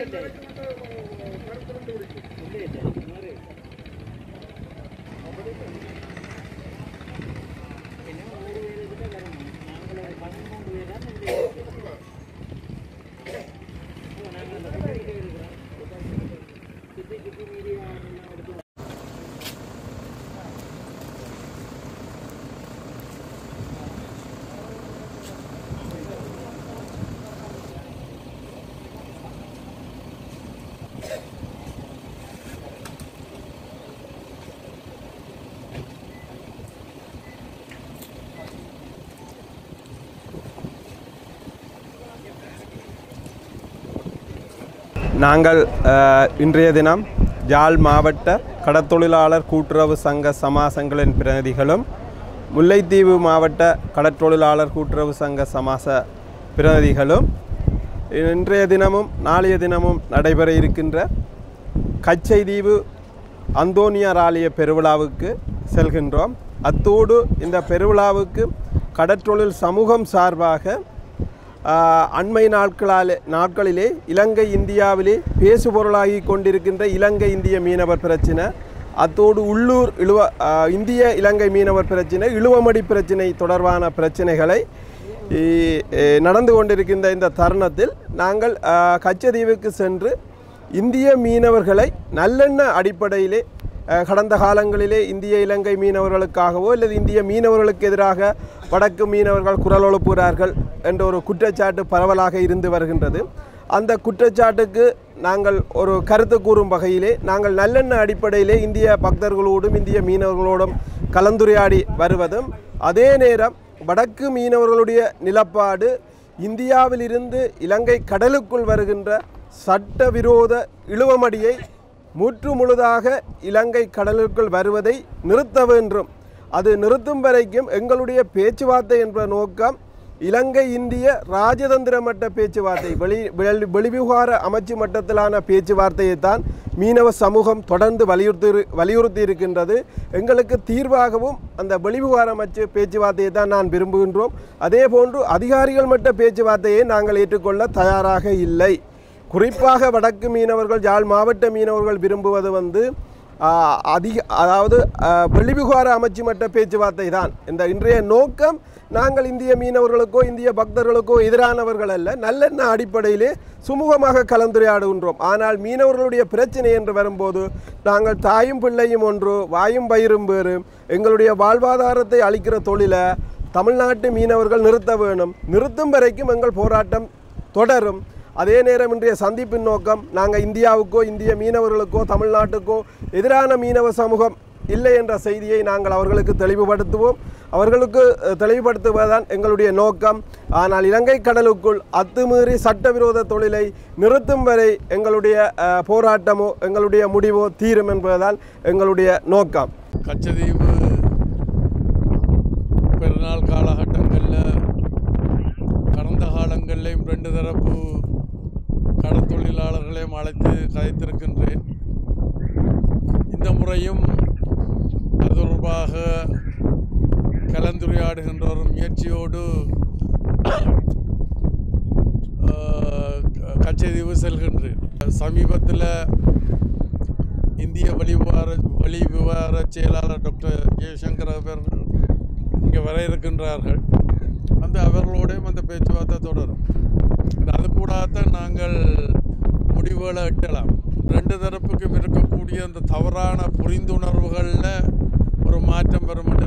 நாங்கள் அஹ், இன்றைய தினம் யாழ் மாவட்ட கடற்தொழிலாளர் கூட்டுறவு சங்க சமாசங்களின் பிரதிநிதிகளும் முல்லைத்தீவு மாவட்ட கடற்தொழிலாளர் கூட்டுறவு சங்க சமாச பிரதிநிதிகளும் இன்றைய தினமும் நாளைய தினமும் நடைபெற இருக்கின்ற கச்சைதீவு அந்தோனியார் ஆலய பெருவிழாவுக்கு செல்கின்றோம் அத்தோடு இந்த பெருவிழாவுக்கு கடற்றொழில் சமூகம் சார்பாக ஆஹ், அண்மை நாட்களாலே நாட்களிலே இலங்கை இந்தியாவிலே பேசுபொருளாகி கொண்டிருக்கின்ற இலங்கை இந்திய மீனவர் பிரச்சினை அத்தோடு உள்ளூர் இழுவ ஆஹ், இந்திய இலங்கை மீனவர் பிரச்சினை இழுவமடி பிரச்சினை தொடர்பான பிரச்சினைகளை இ- எ- நடந்து கொண்டிருக்கின்ற இந்த தருணத்தில் நாங்கள் ஆஹ், கச்சதீவுக்கு சென்று இந்திய மீனவர்களை நல்லெண்ண அடிப்படையிலே அஹ், கடந்த காலங்களிலே இந்திய இலங்கை மீனவர்களுக்காகவோ அல்லது இந்திய மீனவர்களுக்கு எதிராக வடக்கு மீனவர்கள் குரல் எழுப்புகிறார்கள் என்ற ஒரு குற்றச்சாட்டு பரவலாக இருந்து வருகின்றது அந்த குற்றச்சாட்டுக்கு நாங்கள் ஒரு கருத்து கூறும் வகையிலே நாங்கள் நல்லெண்ண அடிப்படையிலே இந்திய பக்தர்களோடும் இந்திய மீனவர்களோடும் கலந்துரையாடி வருவதும் அதே நேரம் வடக்கு மீனவர்களுடைய நிலப்பாடு இந்தியாவிலிருந்து இலங்கை கடலுக்குள் வருகின்ற சட்டவிரோத இழுவமடியை முற்று முழுதாக இலங்கை கடலுக்குள் வருவதை நிறுத்த வேண்டும் அது நிறுத்தும் வரைக்கும் எங்களுடைய பேச்சுவார்த்தை என்ற நோக்கம் இலங்கை இந்திய ராஜதந்திர மட்ட பேச்சுவார்த்தை வெளி வெளி- வெளிவிவகார அமைச்சு மட்டத்திலான பேச்சுவார்த்தையை தான் மீனவ சமூகம் தொடர்ந்து வலியுறுத்தி வலியுறுத்தி இருக்கின்றது எங்களுக்கு தீர்வாகவும் அந்த வெளிவிவகார அமைச்சு பேச்சுவார்த்தையை தான் நான் விரும்புகின்றோம் அதே போன்று அதிகாரிகள் மட்ட பேச்சுவார்த்தையை நாங்கள் ஏற்றுக்கொள்ள தயாராக இல்லை குறிப்பாக வடக்கு மீனவர்கள் யாழ் மாவட்ட மீனவர்கள் விரும்புவது வந்து ஆஹ், அதிக அதாவது ஆஹ், வெளிவிவகார அமைச்சு மட்ட பேச்சுவார்த்தை தான் இந்த இன்றைய நோக்கம் நாங்கள் இந்திய மீனவர்களுக்கோ இந்திய பக்தர்களுக்கோ எதிரானவர்கள் அல்ல நல்லெண்ண அடிப்படையிலே சுமூகமாக கலந்துரையாடுகின்றோம் ஆனால் மீனவர்களுடைய பிரச்சனை என்று வரும்போது நாங்கள் தாயும் பிள்ளையும் ஒன்று வாயும் பயிரும் வேறு எங்களுடைய வாழ்வாதாரத்தை அளிக்கிற தொழிலை தமிழ்நாட்டு மீனவர்கள் நிறுத்த வேணும் நிறுத்தும் வரைக்கும் எங்கள் போராட்டம் தொடரும் அதே நேரம் இன்றைய சந்திப்பின் நோக்கம் நாங்கள் இந்தியாவுக்கோ இந்திய மீனவர்களுக்கோ தமிழ்நாட்டுக்கோ எதிரான மீனவ சமூகம் இல்லை என்ற செய்தியை நாங்கள் அவர்களுக்கு தெளிவுபடுத்துவோம் அவர்களுக்கு அஹ், தெளிவுபடுத்துவதுதான் எங்களுடைய நோக்கம் ஆனால் இலங்கை கடலுக்குள் அத்துமீறி சட்டவிரோத தொழிலை நிறுத்தும் வரை எங்களுடைய அஹ், போராட்டமோ எங்களுடைய முடிவோ தீரும் என்பதுதான் எங்களுடைய நோக்கம் கச்சதீவு பெருநாள் காலகட்டங்களில் கடந்த காலங்களிலும் ரெண்டு தரப்பு கடற்தொழிலாளர்களையும் அழைத்து கதைத்திருக்கின்றேன் இந்த முறையும் அது தொடர்பாக கலந்துரையாடுகின்ற ஒரு முயற்சியோடு ஆஹ், கச்சதீவு செல்கின்றேன் சமீபத்தில் இந்திய வெளிவிவகார வெளிவிவகார செயலாளர் டாக்டர் ஜெயசங்கர் அவர்கள் இங்கே வர இருக்கின்றார்கள் அந்த அவர்களோடையும் அந்த பேச்சுவார்த்தை தொடரும் அது கூடாதான் நாங்கள் முடிவுகளை எட்டலாம் ரெண்டு தரப்புக்கும் இருக்கக்கூடிய அந்த தவறான புரிந்துணர்வுகளில் ஒரு மாற்றம் வரும்